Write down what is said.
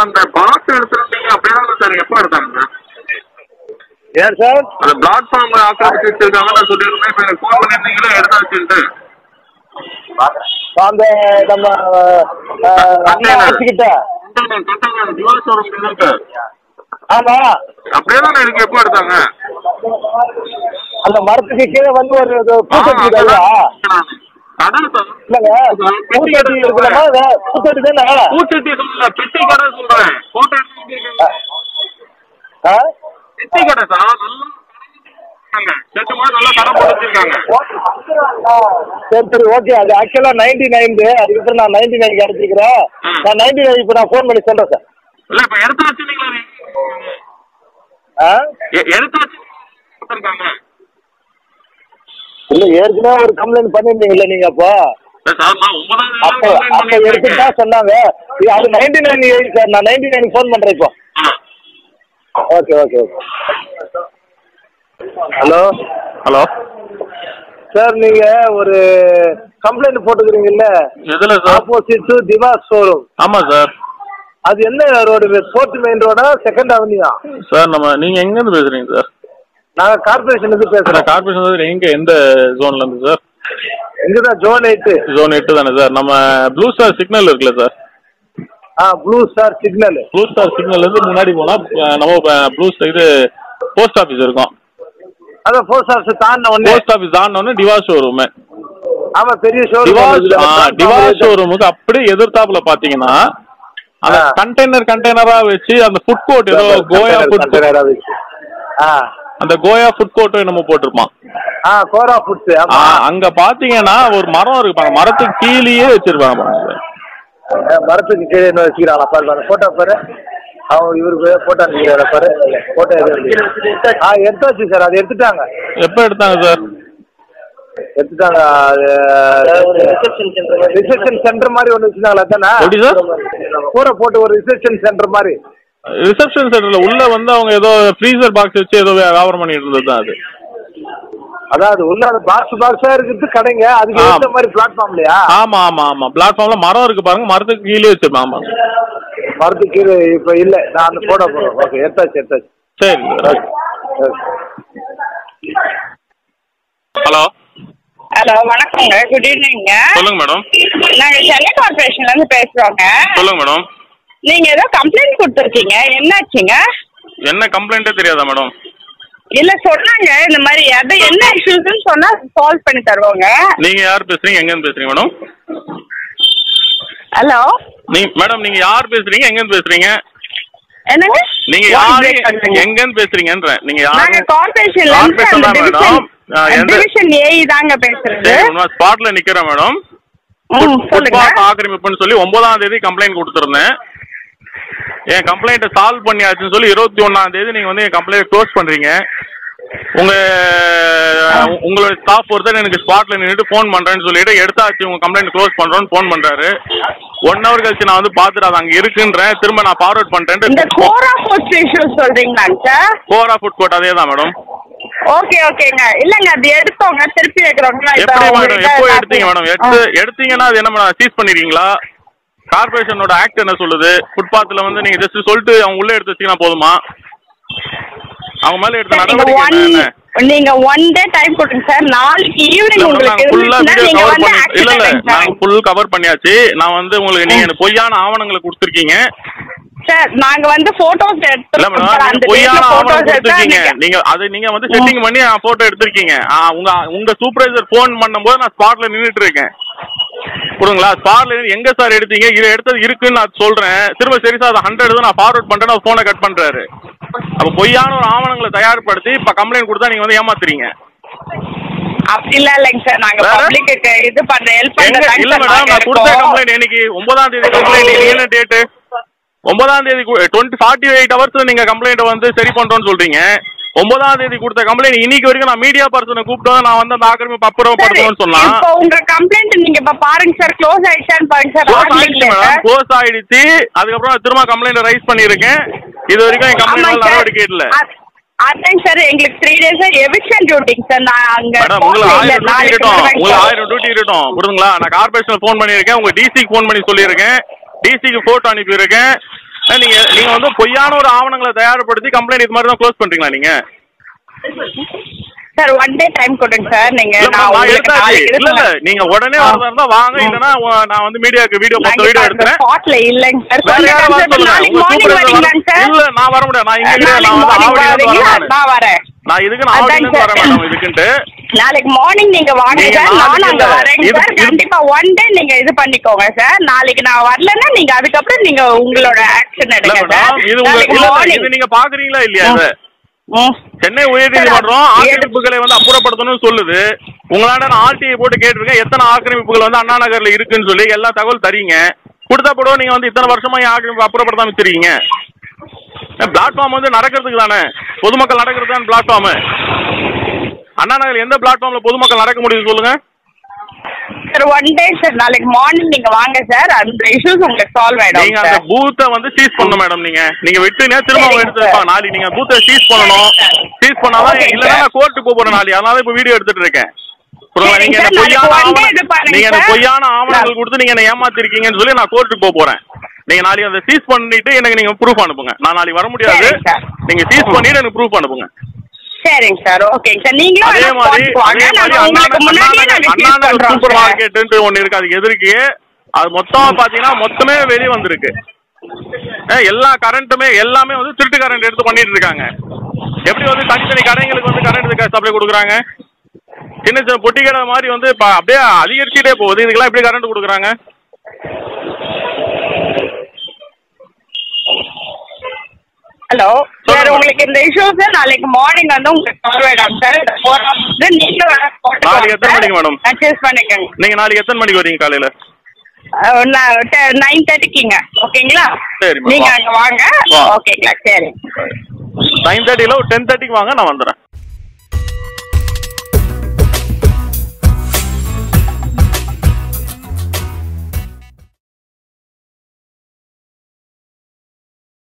அந்த பாக்ஸ் எடுத்துருந்தீங்க அப்படியே சார் எப்போ எடுத்தாங்க ஏன் சார் அந்த பிளாட்ஃபார்ம் ஆக்கிரமிச்சு வச்சிருக்காங்க நான் சொல்லியிருந்தேன் இப்போ எனக்கு ஃபோன் பண்ணியிருந்தீங்களா எடுத்தாச்சுன்ட்டு அந்த நம்ம வச்சுக்கிட்ட ஜுவல் ஷோரூம் இருக்கு ஆமா அப்படியே தானே இருக்கு எப்போ எடுத்தாங்க அந்த மரத்துக்கு கீழே வந்து ஒரு இது பூத்தொட்டி இல்லையா அதான் சார் இல்லைங்க பூத்தொட்டி இருக்குல்லமா அது பூத்தொட்டி தானே பூச்சட்டி சொல்லல பெட்டி கடை சொல்றேன் போட்டோ எடுத்து ஆ? பெட்டி கடை சார் நல்லா செட்டு மாதிரி நல்லா கடை போட்டு வச்சிருக்காங்க சரி சரி ஓகே அது ஆக்சுவலா நைன்டி நைன் அதுக்கப்புறம் நான் நைன்டி நைன் கிடைச்சிருக்கிறேன் நான் நைன்டி நைன் இப்போ நான் ஃபோன் பண்ணி சொல்றேன் சார் இல்ல இப்ப எடுத்து வச்சிருந்தீங்களா நீ? ஆ எ- எடுத்து வச்சு கொடுத்துருக்காங்க இல்ல ஏற்கனவே ஒரு கம்ப்ளைண்ட் பண்ணிருந்தீங்கல்ல நீங்க அப்போ இல்ல சார் நான் ஒன்பதாம் தேதி அப்போ தான் complaint அப்போ எடுத்துட்டு பண்ணிருக்கேன். தான் சொன்னாங்க இது அது நைன்டி நைன் எழுதி சார் நான் நைன்டி நைன் ஃபோன் பண்றேன் இப்போ ஆ. Okay okay okay hello hello sir நீங்க ஒரு கம்ப்ளைண்ட் போட்டுக்கிறீங்கல்ல எதுல sir opposite to Divas showroom ஆமா சார் அது என்ன ரோடு ஃபோர்த் மெயின் ரோடா செகண்ட் அவென்யூயா சார் நம்ம நீங்க எங்க இருந்து பேசுறீங்க சார் நாங்க கார்பரேஷன்ல இருந்து பேசுறோம் கார்பரேஷன் எங்க எந்த ஜோன்ல இருந்து சார் இங்கதான் ஜோன் எயிட்டு ஜோன் எட்டு தானே சார் நம்ம ப்ளூ ஸ்டார் சிக்னல் இருக்குல்ல சார் ஆ blue star signal blue star சிக்னல்ல இருந்து முன்னாடி போனா அஹ், நம்ம ப்ளூ இது போஸ்ட் ஆபீஸ் இருக்கும் அதான் போஸ்ட் ஆஃபீஸ் தாண்டின உடனே போஸ்ட் ஆபீஸ் தாண்டோன்னு டிவாஸ் ஷோரூம் ஆமா பெரிய டிவாஸ் ஷோரூம் டிவாஸ் ஷோரூமுக்கு அப்படியே எதிர்த்தாப்புல பாத்தீங்கன்னா அந்த ஆ. கண்டெய்னர் கண்டெய்னரா வச்சு அந்த ஃபுட் கோர்ட் ஏதோ கோயா ஃபுட் ஆ அந்த கோயா ஃபுட் கோர்ட் நம்ம போட்டிருப்பான் ஆ கோரா ஃபுட்ஸ் ஆ, ஆமா அங்க பாத்தீங்கன்னா ஒரு மரம் இருக்கு பாருங்க மரத்துக்கு கீழேயே வச்சிருப்பாங்க பாருங்க ஆ, மரத்துக்கு கீழே என்ன வச்சுக்கிறாங்களா பாரு பாரு போட்டோ பாரு அவன் இவருக்கு போட்டோ அனுப்பிக்கிறாரா பாரு போட்டோ எது ஆ எடுத்தாச்சு சார் அது எடுத்துட்டாங்க எப்ப எடுத்தாங்க சார் எடுத்துட்டாங்க ரிசப்ஷன் சென்டர் மாதிரி ஒன்று வச்சுருந்தாங்களா தானே எப்படி சார்? கூரை போட்டு ஒரு ரிசப்ஷன் சென்டர் மாதிரி ரிசப்ஷன் சென்டர்ல உள்ள வந்து அவங்க ஏதோ ஃப்ரீசர் பாக்ஸ் வச்சு ஏதோ வியாபாரம் பண்ணிட்டு இருந்தது தான் அது அதாவது உள்ள அந்த பாக்ஸ் பாக்ஸா இருக்கிறது கடைங்க அதுக்கு ஆ. ஏற்ற மாதிரி பிளாட்ஃபார்ம்லையா ஆமா ஆமா ஆமா பிளாட்ஃபார்ம்ல மரம் இருக்கு பாருங்க மரத்துக்கு கீழே வச்சிருப்பாங்க ஆமா மரத்துக்கு கீழே இப்போ இல்லை நான் அந்த போட போகிறேன் ஓகே எடுத்தாச்சு எடுத்தாச்சு சரி சார் ஹலோ ஹலோ வணக்கங்க குட் ஈவினிங்க சொல்லுங்க மேடம் நாங்க சென்னை கார்பரேஷன்ல இருந்து பேசுறோங்க சொல்லுங்க மேடம் நீங்க ஏதோ கம்ப்ளைண்ட் கொடுத்துருக்கீங்க என்னாச்சுங்க என்ன கம்ப்ளைண்ட்டே தெரியாதா மேடம் இல்ல சொன்னாங்க இந்த மாதிரி அது என்ன இஷ்யூஸ்னு சொன்னா சால்வ் பண்ணி தருவோங்க நீங்க யார் பேசுறீங்க எங்க இருந்து பேசுறீங்க மேடம் ஹலோ நீங்க மேடம் நீங்க யார் பேசுறீங்க எங்க இருந்து பேசுறீங்க என்னங்க நீங்க Voice யாரு break பண்ணுங்க. எங்க இருந்து பேசுறீங்கன்றேன் நீங்க நாங்க யாரு கார்பரேஷன்ல இருந்து Corporation அந்த தான் டிவிஷன் madam. ஆ, எந்த- டிவிஷன் ஏஇ தாங்க பேசுறது சரி நான் ஸ்பாட்ல நிக்கிறேன் மேடம் ம் சொல்லுங்க ஃபுட்பாத் ஆக்கிரமிப்புன்னு சொல்லி ஒன்பதாம் தேதி கம்ப்ளைண்ட் கொடுத்துருந்தேன் என் கம்ப்ளைண்ட்டை சால்வ் பண்ணியாச்சுன்னு சொல்லி இருபத்தி ஒன்னாம் தேதி நீங்க வந்து என் கம்ப்ளைண்ட் க்ளோஸ் பண்றீங்க உங்க உங்களோட ஸ்டாஃப் ஒருத்தர் எனக்கு ஸ்பாட்ல நின்றுட்டு ஃபோன் பண்றேன்னு சொல்லிட்டு எடுத்தாச்சு உங்க கம்ப்ளைண்ட் க்ளோஸ் பண்றோம்னு ஃபோன் பண்றாரு ஒன் ஹவர் கழிச்சு நான் வந்து பாத்துட்டு அது அங்க இருக்குன்றேன் திரும்ப நான் ஃபார்வர்ட் இந்த பண்ணிட்டேன் கோரா ஃபுட்ஸ் இஷ்யூஸ் சொல்றீங்களாங்க சார் கோரா ஃபுட் கோர்ட் அதே தான் மேடம் ஓகே ஓகேங்க இல்லங்க அது எடுத்தோங்க திருப்பி வைக்கிறோங்க எப்படி மேடம் எப்போ எடுத்தீங்க மேடம் எடுத்து எடுத்தீங்கன்னா அது என்ன மேடம் சீஸ் பண்ணிருக்கீங்களா கார்பரேஷனோட ஆக்ட் என்ன சொல்லுது ஃபுட்பாத்ல வந்து நீங்க ஜஸ்ட் சொல்லிட்டு அவங்க உள்ள எடுத்து வச்சீங்கன்னா போதுமா அவங்க மேல எடுத்த நீங்க நடவடிக்கை ஒன் என்ன நீங்க ஒன் டே டைம் கொடுங்க சார் நாளைக்கு ஈவினிங் இல்ல உங்களுக்கு நாங்க ஃபுல்லா இருந்துச்சுன்னா வீடியோ நீங்க கவர் வந்து பண்ணி இல்ல இல்ல ஆக்டிவேட் நாங்க ஃபுல் கவர் பண்ணியாச்சு நான் வந்து உங்களுக்கு நீங்க எனக்கு பொய்யான ஆவணங்களை கொடுத்துருக்கீங்க சார் நாங்க வந்து போட்டோஸ் இல்ல எடுத்து மேடம் அந்த நீங்க பொய்யான டேட்ல ஆவணம் போட்டோஸ் எடுத்தா கொடுத்துருக்கீங்க நீங்க நீங்க அது நீங்க வந்து செட்டிங் பண்ணி போட்டோ எடுத்திருக்கீங்க ஆ, உங்க உங்க சூப்பர்வைசர் ஃபோன் பண்ணும்போது நான் ஸ்பாட்ல நின்னுட்டு இருக்கேன் புரியுங்களா ஸ்பாட்ல எங்க சார் எடுத்தீங்க இது எடுத்தது இருக்குன்னு நான் சொல்றேன் திரும்ப சரி சார் ஹண்ட்ரட் தான் நான் ஃபார்வர்ட் பண்றேன் அவர் போனை கட் பண்றாரு அப்ப பொய்யான ஒரு ஆவணங்களை தயார்படுத்தி இப்ப கம்ப்ளைண்ட் கொடுத்தா நீங்க வந்து ஏமாத்துறீங்க அப்படி இல்ல இல்லைங்க சார் நாங்க வேற? பப்ளிக்கு இது பண்ற ஹெல்ப் எங்க பண்ற இல்ல மேடம் நான் கொடுத்த கம்ப்ளைண்ட் என்னைக்கு ஒன்பதாம் தேதி கம்ப்ளைண்ட் இன்னைக்கு என்ன டேட்டு ஒன்பதாம் தேதி டுவெண்ட்டி ஃபார்ட்டி எயிட் ஹவர்ஸ் நீங்க கம்ப்ளைண்ட் வந்து சரி பண்றோம்னு சொல்றீங்க ஒன்பதாம் தேதி கொடுத்த கம்ப்ளைண்ட் இன்னைக்கு வரைக்கும் நான் மீடியா பர்சனை கூப்பிட்டு நான் வந்து அந்த ஆக்கிரமிப்பு அப்புறப்படுத்தணும்னு சொன்னா இப்போ உங்க கம்ப்ளைண்ட் நீங்க இப்ப பாருங்க சார் க்ளோஸ் ஆயிடுச்சான்னு பாருங்க சார் க்ளோஸ் ஆயிடுச்சு மேடம் க்ளோஸ் ஆயிடுச்சு அதுக்கப்புறம் நான் திரும்ப கம்ப்ளைண்ட் ரைஸ் பண்ணியிருக்கேன் இது வரைக்கும் என் கம்ப்ளைண்ட் நடவடிக்கை இல்ல அதான் சார் எங்களுக்கு three days election duty sir நான் அங்க மேடம் உங்களுக்கு போகல. ஆயிரம் டியூட்டி நாளைக்கு இருக்கட்டும் வருவேன் உங்களுக்கு சார். ஆயிரம் டியூட்டி இருக்கட்டும் புரியுதுங்களா நான் கார்பரேஷன் ஃபோன் பண்ணியிருக்கேன் உங்க டிசிக்கு ஃபோன் பண்ணி சொல்லியிருக்கேன் டிசிக்கு போட்டோ அனுப்பியிருக்கேன் அஹ் நீங்க நீங்க வந்து பொய்யான ஒரு ஆவணங்களை தயார்படுத்தி கம்ப்ளைண்ட் இது மாதிரி தான் க்ளோஸ் பண்றீங்களா நீங்க சார் ஒன் டே டைம் கொடுங்க சார் நீங்க இல்ல, நான் நான் உங்களுக்கு எடுத்தாச்சு நாளைக்கு இல்ல இல்ல எடுத்துறேன். நீங்க உடனே ஆ. வரதா இருந்தா வாங்க ம். இல்லைன்னா உ- நான் வந்து மீடியாக்கு வீடியோ மொத்த நாங்க வீடியோ அந்த எடுக்கிறேன் ஸ்பாட்ல இல்லைங்க சார் வேற யாரை வர சொல்லுங்க சொல்லுங்க நாளைக்கு உங்க மார்னிங் சூப்பர்வைசர் வரீங்களாங்க வர- சார் இல்ல நான் வர முடியாது நான் இங்க கிடையாது. நாளைக்கு நான் வந்து மார்னிங் ஆவடியில இருந்து வரீங்களா வரேன் நானு. நான் வரேன் நான் இதுக்கு நான் ஆவடியில இருந்து அதாங்க வரேன் சார். மேடம் இதுக்குன்ட்டு நாளைக்கு மார்னிங் நீங்க வாங்க நீங்க சார் நாளைக்கு நானும் அங்க இல்ல. வரேங்க இது- சார் இது- கண்டிப்பா ஒன் டே நீங்க இது பண்ணிக்கோங்க சார் நாளைக்கு நான் வரலன்னா நீங்க அதுக்கப்புறம் நீங்க உங்களோட ஆக்ஷன் இல்ல எடுங்க சார் மேடம் இது உங்க நாளைக்கு இல்ல இல்ல, மார்னிங் இது நீங்க பாக்குறீங்களா இல்லையா இத ம் சென்னை உயர்நீதிமன்றம் சார், ஆக்கிரமிப்புகளை வந்து அப்புறப்படுத்தணும்னு சொல்லுது உங்களாண்ட நான் ஆர்டிஐ போட்டு கேட்டிருக்கேன் எத்தனை ஆக்கிரமிப்புகள் வந்து அண்ணா நகர்ல இருக்குன்னு சொல்லி எல்லா தகவல் தரீங்க கொடுத்தா கூட நீங்க வந்து இத்தனை வருஷமா ஏன் ஆக்கிரமிப்பு அப்புறப்படுத்தாம தெரியுங்க பிளாட்ஃபார்ம் வந்து நடக்கிறதுக்கு தானே பொதுமக்கள் நடக்கிறது தான் பிளாட்ஃபார்ம் அண்ணா நகர் எந்த பிளாட்ஃபார்ம்ல பொதுமக்கள் நடக்க முடியுது சொல்லுங்க சார் ஒன் டே சார் நாளைக்கு மார்னிங் நீங்க வாங்க சார் அந்த இஷ்யூஸ் உங்களுக்கு சால்வ் ஆயிடும் நீங்க அந்த சார் பூத்தை வந்து சீஸ் பண்ணணும் மேடம் நீங்க நீங்க விட்டுனே திரும்ப அவங்க சரிங்க எடுத்து வைப்பாங்க நாளைக்கு நீங்க பூத்தை சீஸ் பண்ணணும் சீஸ் பண்ணாதான் ஓகேங்க இல்லைன்னா சார். நான் கோர்ட்டுக்கு போக போறேன் நாளைக்கு அதனால இப்ப வீடியோ எடுத்துட்டு இருக்கேன் புரியுதா? சரிங்க நீங்க சார், இந்த நாளைக்கு பொய்யான one day ஆவணம் இது பண்ணுங்க நீங்க இந்த சார். பொய்யான ஆவணங்கள் நான் கொடுத்து நீங்க என்ன ஏமாத்திருக்கீங்கன்னு சொல்லி நான் கோர்ட்டுக்கு போக போறேன் நீங்க நாளைக்கு அதை சீஸ் பண்ணிட்டு எனக்கு நீங்க ப்ரூஃப் அனுப்புங்க நான் நாளைக்கு வர முடியாது சரிங்க சார். நீங்க சீஸ் பண்ணிட்டு எனக்கு ப்ரூஃப் அனுப்புங்க சரிங்க சார் ஓகேங்க சார் நீங்களும் அதே வேணா மாதிரி spot க்கு வாங்க அதே மாதிரி நாங்க அண்ணா உங்களுக்கு முன்னாடியே நாங்க அண்ணா fix பண்றோம் சூப்பர் சார். மார்க்கெட்னு ஒண்ணு இருக்கு அதுக்கு எதிர்க்கு அது மொத்தமா பாத்தீங்கன்னா மொத்தமே வெளியே வந்திருக்கு அஹ் எல்லா கரண்ட்டுமே எல்லாமே வந்து திருட்டு கரண்ட் எடுத்து பண்ணிட்டு இருக்காங்க எப்படி வந்து தனித்தனி கடைங்களுக்கு வந்து கரண்ட் சப்ளை கொடுக்குறாங்க சின்ன சின்ன பொட்டி கடை மாதிரி வந்து ப- அப்படியே அதிகரிச்சுட்டே போகுது இதுக்கெல்லாம் எப்படி கரண்ட் கொடுக்குறாங்க ஹலோ சார் சொல்லுங்க. உங்களுக்கு இந்த இஷ்யூஸ் நாளைக்கு மார்னிங் வந்து உங்களுக்கு சால்வ் ஆயிடும் சார் இந்த ஃபோர் ஹவர்ஸ் நீங்களும் வேணா spot க்கு நாளைக்கு வாங்க எத்தனை சார். மணிக்கு மேடம்? Adjust பண்ணிக்கோங்க நீங்க நாளைக்கு எத்தனை மணிக்கு வரீங்க காலையில நைன் தேர்ட்டிக்குங்க ஓகேங்களா சரி, மேம். நீங்க வா. அங்க வாங்க வா. ஓகேங்களா சரி நைன் தேர்ட்டியில் ஒரு டென் தேர்ட்டிக்கு வாங்க நான் வந்துடுறேன்